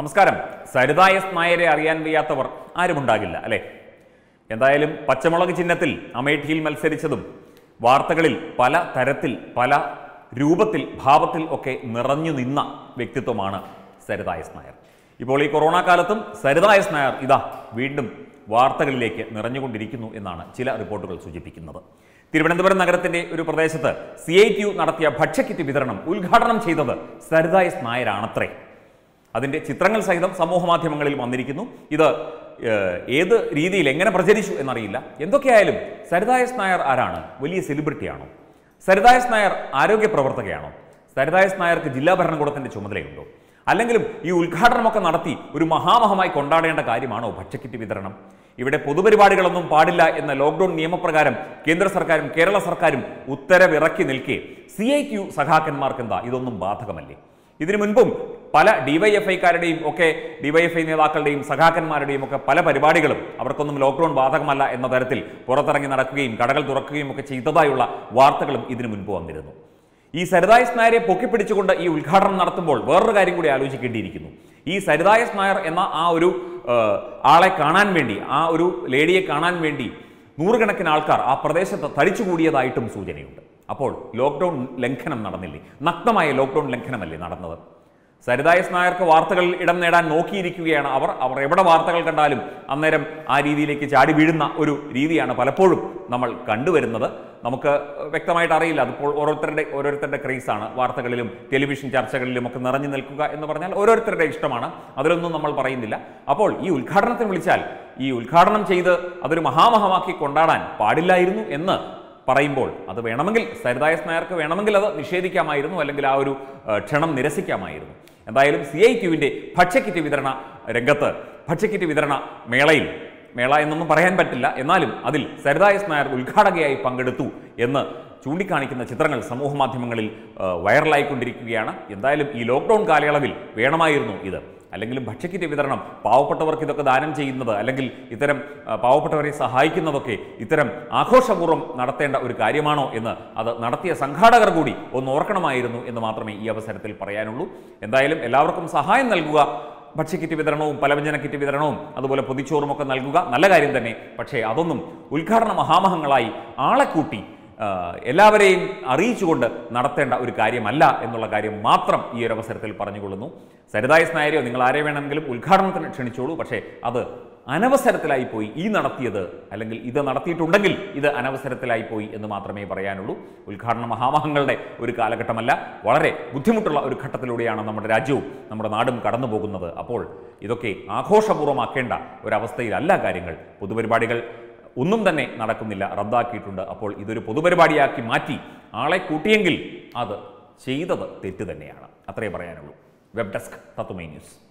നമസ്കാരം സരിത എസ് നായരെ അറിയാൻ വയ്യാത്തവർ ആരുമുണ്ടാകില്ല അല്ലേ എന്തായാലും പച്ചമുളക് ചിഹ്നത്തിൽ അമേഠിയിൽ മത്സരിച്ചതും വാർത്തകളിൽ പല തരത്തിൽ പല രൂപത്തിൽ ഭാവത്തിൽ ഒക്കെ നിറഞ്ഞു നിന്ന വ്യക്തിത്വമാണ് സരിത എസ് നായർ ഇപ്പോൾ ഈ കൊറോണ കാലത്തും സരിത എസ് നായർ ഇതാ വീണ്ടും വാർത്തകളിലേക്ക് നിറഞ്ഞുകൊണ്ടിരിക്കുന്നു എന്നാണ് ചില റിപ്പോർട്ടുകൾ സൂചിപ്പിക്കുന്നത് തിരുവനന്തപുരം നഗരത്തിന്റെ ഒരു പ്രദേശത്ത് സി ഐ ടി യു നടത്തിയ ഭക്ഷ്യക്കിറ്റ് വിതരണം ഉദ്ഘാടനം ചെയ്തത് സരിത എസ് നായരാണത്രേ അതിൻ്റെ ചിത്രങ്ങൾ സഹിതം സമൂഹ മാധ്യമങ്ങളിൽ വന്നിരിക്കുന്നു ഇത് ഏഹ്, ഏത് രീതിയിൽ എങ്ങനെ പ്രചരിച്ചു എന്നറിയില്ല എന്തൊക്കെയായാലും സരിത എസ് നായർ ആരാണ് വലിയ സെലിബ്രിറ്റിയാണോ സരിത എസ് നായർ ആരോഗ്യ പ്രവർത്തകയാണോ സരിത എസ് നായർക്ക് ജില്ലാ ഭരണകൂടത്തിന്റെ ചുമതലയുണ്ടോ അല്ലെങ്കിലും ഈ ഉദ്ഘാടനമൊക്കെ നടത്തി ഒരു മഹാമഹമായി കൊണ്ടാടേണ്ട കാര്യമാണോ ഭക്ഷ്യക്കിറ്റ് വിതരണം ഇവിടെ പൊതുപരിപാടികളൊന്നും പാടില്ല എന്ന ലോക്ക്ഡൌൺ നിയമപ്രകാരം കേന്ദ്ര സർക്കാരും കേരള സർക്കാരും ഉത്തരവിറക്കി നിൽക്കെ സി ഐ ക്യു സഖാക്കന്മാർക്ക് എന്താ ഇതൊന്നും ബാധകമല്ലേ ഇതിനു മുൻപും പല ഡിവൈഎഫ്ഐക്കാരുടെയും ഒക്കെ ഡിവൈഎഫ്ഐ നേതാക്കളുടെയും സഖാക്കന്മാരുടെയും ഒക്കെ പല പരിപാടികളും അവർക്കൊന്നും ലോക്ക്ഡൌൺ ബാധകമല്ല എന്ന തരത്തിൽ പുറത്തിറങ്ങി നടക്കുകയും കടകൾ തുറക്കുകയും ഒക്കെ ചെയ്തതായുള്ള വാർത്തകളും ഇതിനു മുൻപ് വന്നിരുന്നു ഈ സരിതായസ് നായരെ പൊക്കിപ്പിടിച്ചുകൊണ്ട് ഈ ഉദ്ഘാടനം നടത്തുമ്പോൾ വേറൊരു കാര്യം കൂടി ആലോചിക്കേണ്ടിയിരിക്കുന്നു ഈ സരിതായസ് നായർ എന്ന ആ ഒരു ആ, ആളെ കാണാൻ വേണ്ടി ആ ഒരു ലേഡിയെ കാണാൻ വേണ്ടി നൂറുകണക്കിന് ആൾക്കാർ ആ പ്രദേശത്ത് തടിച്ചുകൂടിയതായിട്ടും സൂചനയുണ്ട് അപ്പോൾ ലോക്ക്ഡൗൺ ലംഘനം നടന്നില്ലേ നഗ്നമായ ലോക്ക്ഡൗൺ ലംഘനമല്ലേ നടന്നത് സരിതായസ് നായർക്ക് വാർത്തകളിൽ ഇടം നേടാൻ നോക്കിയിരിക്കുകയാണ് അവർ അവർ എവിടെ വാർത്തകൾ കണ്ടാലും അന്നേരം ആ രീതിയിലേക്ക് ചാടി വീഴുന്ന ഒരു രീതിയാണ് പലപ്പോഴും നമ്മൾ കണ്ടുവരുന്നത് നമുക്ക് വ്യക്തമായിട്ട് അറിയില്ല അതിപ്പോൾ ഓരോരുത്തരുടെ ഓരോരുത്തരുടെ ക്രേസാണ് വാർത്തകളിലും ടെലിവിഷൻ ചർച്ചകളിലും ഒക്കെ നിറഞ്ഞു നിൽക്കുക എന്ന് പറഞ്ഞാൽ ഓരോരുത്തരുടെ ഇഷ്ടമാണ് അതിലൊന്നും നമ്മൾ പറയുന്നില്ല അപ്പോൾ ഈ ഉദ്ഘാടനത്തിന് വിളിച്ചാൽ ഈ ഉദ്ഘാടനം ചെയ്ത് അതൊരു മഹാമഹമാക്കി കൊണ്ടാടാൻ പാടില്ലായിരുന്നു എന്ന് പറയുമ്പോൾ അത് വേണമെങ്കിൽ സരിതായസ് നായർക്ക് വേണമെങ്കിൽ അത് നിഷേധിക്കാമായിരുന്നു അല്ലെങ്കിൽ ആ ഒരു ഏഹ്, ക്ഷണം നിരസിക്കാമായിരുന്നു എന്തായാലും സി ഐ ക്യുവിൻ്റെ ഭക്ഷ്യക്കിറ്റ് വിതരണ രംഗത്ത് ഭക്ഷ്യക്കിറ്റ് വിതരണ മേളയിൽ മേള എന്നൊന്നും പറയാൻ പറ്റില്ല എന്നാലും അതിൽ സരിതായസ് നായർ ഉദ്ഘാടകയായി പങ്കെടുത്തു എന്ന് ചൂണ്ടിക്കാണിക്കുന്ന ചിത്രങ്ങൾ സമൂഹ മാധ്യമങ്ങളിൽ ഏഹ്, വൈറലായിക്കൊണ്ടിരിക്കുകയാണ് എന്തായാലും ഈ ലോക്ക്ഡൗൺ കാലയളവിൽ വേണമായിരുന്നു ഇത് അല്ലെങ്കിലും ഭക്ഷ്യക്കിറ്റ് വിതരണം പാവപ്പെട്ടവർക്ക് ഇതൊക്കെ ദാനം ചെയ്യുന്നത് അല്ലെങ്കിൽ ഇത്തരം ആ, പാവപ്പെട്ടവരെ സഹായിക്കുന്നതൊക്കെ ഇത്തരം ആഘോഷപൂർവ്വം നടത്തേണ്ട ഒരു കാര്യമാണോ എന്ന് അത് നടത്തിയ സംഘാടകർ കൂടി ഒന്ന് ഓർക്കണമായിരുന്നു എന്ന് മാത്രമേ ഈ അവസരത്തിൽ പറയാനുള്ളൂ എന്തായാലും എല്ലാവർക്കും സഹായം നൽകുക ഭക്ഷ്യക്കിറ്റ് വിതരണവും പലവ്യഞ്ജന കിറ്റ് വിതരണവും അതുപോലെ പൊതിച്ചോറും ഒക്കെ നൽകുക നല്ല കാര്യം തന്നെ പക്ഷേ അതൊന്നും ഉദ്ഘാടന മഹാമഹങ്ങളായി ആളെ കൂട്ടി ആ, എല്ലാവരെയും അറിയിച്ചുകൊണ്ട് നടത്തേണ്ട ഒരു കാര്യമല്ല എന്നുള്ള കാര്യം മാത്രം ഈ ഒരു അവസരത്തിൽ പറഞ്ഞുകൊള്ളുന്നു സരിതായസ് നായരെയോ നിങ്ങൾ ആരെ വേണമെങ്കിലും ഉദ്ഘാടനത്തിന് ക്ഷണിച്ചോളൂ പക്ഷേ അത് അനവസരത്തിലായി പോയി ഈ നടത്തിയത് അല്ലെങ്കിൽ ഇത് നടത്തിയിട്ടുണ്ടെങ്കിൽ ഇത് അനവസരത്തിലായി പോയി എന്ന് മാത്രമേ പറയാനുള്ളൂ ഉദ്ഘാടന മഹാമഹങ്ങളുടെ ഒരു കാലഘട്ടമല്ല വളരെ ബുദ്ധിമുട്ടുള്ള ഒരു ഘട്ടത്തിലൂടെയാണ് നമ്മുടെ രാജ്യവും നമ്മുടെ നാടും കടന്നു പോകുന്നത് അപ്പോൾ ഇതൊക്കെ ആഘോഷപൂർവ്വമാക്കേണ്ട ഒരവസ്ഥയിലല്ല കാര്യങ്ങൾ പൊതുപരിപാടികൾ ഒന്നും തന്നെ നടക്കുന്നില്ല റദ്ദാക്കിയിട്ടുണ്ട് അപ്പോൾ ഇതൊരു പൊതുപരിപാടിയാക്കി മാറ്റി ആളെ കൂട്ടിയെങ്കിൽ അത് ചെയ്തത് തെറ്റ് തന്നെയാണ് അത്രേ പറയാനുള്ളൂ വെബ് ഡെസ്ക് തത്തുമൈ ന്യൂസ്